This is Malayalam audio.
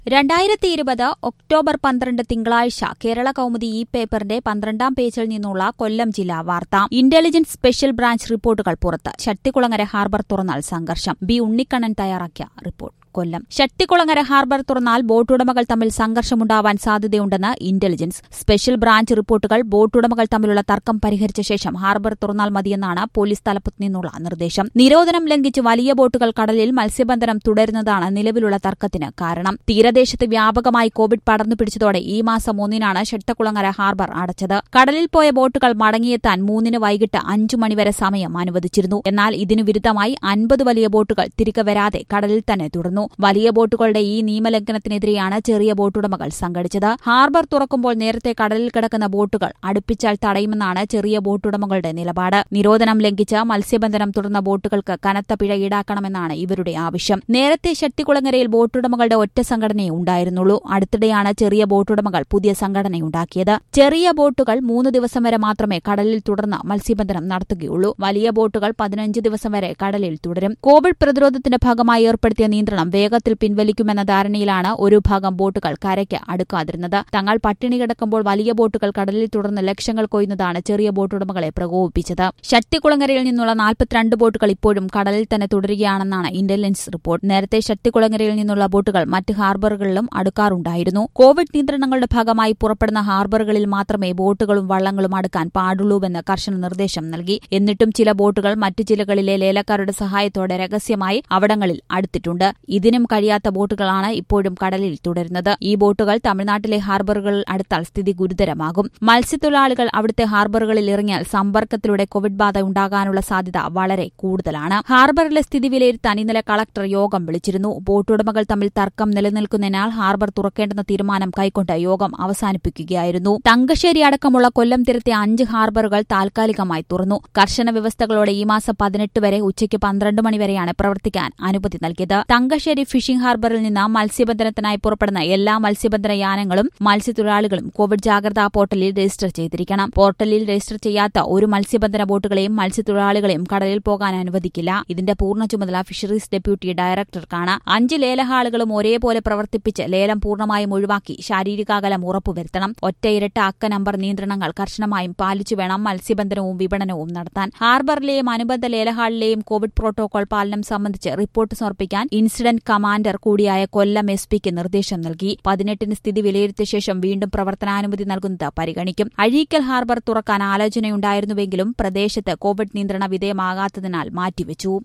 രണ്ടായിരത്തി ഇരുപത് ഒക്ടോബർ പന്ത്രണ്ട് തിങ്കളാഴ്ച കേരള കൗമുദി ഈ പേപ്പറിന്റെ പന്ത്രണ്ടാം പേജിൽ നിന്നുള്ള കൊല്ലം ജില്ലാ വാർത്ത ഇന്റലിജൻസ് സ്പെഷ്യൽ ബ്രാഞ്ച് റിപ്പോർട്ടുകൾ പുറത്ത് ശക്തികുളങ്ങര ഹാർബർ തുറന്നാൽ സംഘർഷം ബി ഉണ്ണിക്കണ്ണൻ തയ്യാറാക്കിയ റിപ്പോർട്ട് കൊല്ലം ശക്തികുളങ്ങര ഹാർബർ തുറന്നാൽ ബോട്ടുടമകൾ തമ്മിൽ സംഘർഷമുണ്ടാവാൻ സാധ്യതയുണ്ടെന്ന് ഇന്റലിജൻസ് സ്പെഷ്യൽ ബ്രാഞ്ച് റിപ്പോർട്ടുകൾ ബോട്ടുടമകൾ തമ്മിലുള്ള തർക്കം പരിഹരിച്ച ശേഷം ഹാർബർ തുറന്നാൽ മതിയെന്നാണ് പോലീസ് തലപ്പത്ത് നിന്നുള്ള നിർദ്ദേശം നിരോധനം ലംഘിച്ച് വലിയ ബോട്ടുകൾ കടലിൽ മത്സ്യബന്ധനം തുടരുന്നതാണ് നിലവിലുള്ള തർക്കത്തിന് കാരണം തീരദേശത്ത് വ്യാപകമായി കോവിഡ് പടർന്നു പിടിച്ചതോടെ ഈ മാസം ഒന്നിനാണ് ശക്തകുളങ്ങര ഹാർബർ അടച്ചത് കടലിൽ പോയ ബോട്ടുകൾ മടങ്ങിയെത്താൻ മൂന്നിന് വൈകിട്ട് അഞ്ചു മണിവരെ സമയം അനുവദിച്ചിരുന്നു എന്നാൽ ഇതിനു വിരുദ്ധമായി അൻപത് വലിയ ബോട്ടുകൾ തിരികെ വരാതെ കടലിൽ തന്നെ തുടർന്നു വലിയ ബോട്ടുകളുടെ ഈ നിയമലംഘനത്തിനെതിരെയാണ് ചെറിയ ബോട്ടുടമകൾ സംഘടിച്ചത് ഹാർബർ തുറക്കുമ്പോൾ നേരത്തെ കടലിൽ കിടക്കുന്ന ബോട്ടുകൾ അടുപ്പിച്ചാൽ തടയുമെന്നാണ് ചെറിയ ബോട്ടുടമകളുടെ നിലപാട് നിരോധനം ലംഘിച്ച് മത്സ്യബന്ധനം തുടർന്ന ബോട്ടുകൾക്ക് കനത്ത പിഴ ഈടാക്കണമെന്നാണ് ഇവരുടെ ആവശ്യം നേരത്തെ ശക്തികുളങ്ങരയിൽ ബോട്ടുടമകളുടെ ഒറ്റ സംഘടനയെ ഉണ്ടായിരുന്നുള്ളൂ അടുത്തിടെയാണ് ചെറിയ ബോട്ടുടമകൾ പുതിയ സംഘടനയുണ്ടാക്കിയത് ചെറിയ ബോട്ടുകൾ മൂന്ന് ദിവസം വരെ മാത്രമേ കടലിൽ തുടർന്ന് മത്സ്യബന്ധനം നടത്തുകയുള്ളൂ വലിയ ബോട്ടുകൾ പതിനഞ്ച് ദിവസം വരെ കടലിൽ തുടരും കോവിഡ് പ്രതിരോധത്തിന്റെ ഭാഗമായി ഏർപ്പെടുത്തിയ നിയന്ത്രണം വേഗത്തിൽ പിൻവലിക്കുമെന്ന ധാരണയിലാണ് ഒരു ഭാഗം ബോട്ടുകൾ കരയ്ക്ക് അടുക്കാതിരുന്നത് തങ്ങൾ പട്ടിണി കിടക്കുമ്പോൾ വലിയ ബോട്ടുകൾ കടലിൽ തുടർന്ന് ലക്ഷങ്ങൾ കൊയ്യുന്നതാണ് ചെറിയ ബോട്ടുടമകളെ പ്രകോപിപ്പിച്ചത് ശക്തികുളങ്ങരയിൽ നിന്നുള്ള നാൽപ്പത്തിരണ്ട് ബോട്ടുകൾ ഇപ്പോഴും കടലിൽ തന്നെ തുടരുകയാണെന്നാണ് ഇന്റലിജൻസ് റിപ്പോർട്ട് നേരത്തെ ശക്തികുളങ്ങരയിൽ നിന്നുള്ള ബോട്ടുകൾ മറ്റ് ഹാർബറുകളിലും അടുക്കാറുണ്ടായിരുന്നു കോവിഡ് നിയന്ത്രണങ്ങളുടെ ഭാഗമായി പുറപ്പെടുന്ന ഹാർബറുകളിൽ മാത്രമേ ബോട്ടുകളും വള്ളങ്ങളും അടുക്കാൻ പാടുള്ളൂവെന്ന് കർശന നിർദ്ദേശം നൽകി എന്നിട്ടും ചില ബോട്ടുകൾ മറ്റു ജില്ലകളിലെ ലേലക്കാരുടെ സഹായത്തോടെ രഹസ്യമായി അവിടങ്ങളിൽ അടുത്തിട്ടുണ്ട് ഇതിനും കഴിയാത്ത ബോട്ടുകളാണ് ഇപ്പോഴും കടലിൽ തുടരുന്നത് ഈ ബോട്ടുകൾ തമിഴ്നാട്ടിലെ ഹാർബറുകളിൽ അടുത്താൽ സ്ഥിതി ഗുരുതരമാകും മത്സ്യത്തൊഴിലാളികൾ അവിടുത്തെ ഹാർബറുകളിൽ ഇറങ്ങിയാൽ സമ്പർക്കത്തിലൂടെ കോവിഡ് ബാധ ഉണ്ടാകാനുള്ള സാധ്യത വളരെ കൂടുതലാണ് ഹാർബറിലെ സ്ഥിതി വിലയിരുത്താൻ ഇന്നലെ കളക്ടർ യോഗം വിളിച്ചിരുന്നു ബോട്ടുടമകൾ തമ്മിൽ തർക്കം നിലനിൽക്കുന്നതിനാൽ ഹാർബർ തുറക്കേണ്ടെന്ന തീരുമാനം കൈക്കൊണ്ട് യോഗം അവസാനിപ്പിക്കുകയായിരുന്നു തങ്കശ്ശേരി അടക്കമുള്ള കൊല്ലം തീരത്തെ അഞ്ച് ഹാർബറുകൾ താൽക്കാലികമായി തുറന്നു കർശന വ്യവസ്ഥകളോടെ ഈ മാസം പതിനെട്ട് വരെ ഉച്ചയ്ക്ക് പന്ത്രണ്ട് മണിവരെയാണ് പ്രവർത്തിക്കാൻ അനുമതി നൽകിയത് തങ്കശ്ശേരി ഫിഷിംഗ് ഹാർബറിൽ നിന്ന് മത്സ്യബന്ധനത്തിനായി പുറപ്പെടുന്ന എല്ലാ മത്സ്യബന്ധന യാനങ്ങളും മത്സ്യത്തൊഴിലാളികളും കോവിഡ് ജാഗ്രതാ പോർട്ടലിൽ രജിസ്റ്റർ ചെയ്തിരിക്കണം പോർട്ടലിൽ രജിസ്റ്റർ ചെയ്യാത്ത ഒരു മത്സ്യബന്ധന ബോട്ടുകളെയും മത്സ്യത്തൊഴിലാളികളെയും കടലിൽ പോകാൻ അനുവദിക്കില്ല ഇതിന്റെ പൂർണ്ണ ചുമതല ഫിഷറീസ് ഡെപ്യൂട്ടി ഡയറക്ടർക്കാണ് അഞ്ച് ലേലഹാളുകളും ഒരേപോലെ പ്രവർത്തിപ്പിച്ച് ലേലം പൂർണ്ണമായും ഒഴിവാക്കി ശാരീരികാകലം ഉറപ്പുവരുത്തണം ഒറ്റ ഇരട്ട അക്ക നമ്പർ നിയന്ത്രണങ്ങൾ കർശനമായും പാലിച്ചു വേണം മത്സ്യബന്ധനവും വിപണനവും നടത്താൻ ഹാർബറിലെയും അനുബന്ധ ലേലഹാളിലെയും കോവിഡ് പ്രോട്ടോകോൾ പാലനം സംബന്ധിച്ച് റിപ്പോർട്ട് സമർപ്പിക്കാൻ ഇൻസിഡന്റ് കമാൻഡർ കൂടിയായ കൊല്ലം എസ് പിക്ക് നിർദ്ദേശം നൽകി പതിനെട്ടിന് സ്ഥിതി വിലയിരുത്തിയ ശേഷം വീണ്ടും പ്രവർത്തനാനുമതി നൽകുന്നത് പരിഗണിക്കും അഴീക്കൽ ഹാർബർ തുറക്കാൻ ആലോചനയുണ്ടായിരുന്നുവെങ്കിലും പ്രദേശത്ത് കോവിഡ് നിയന്ത്രണ വിധേയമാകാത്തതിനാൽ മാറ്റിവെച്ചു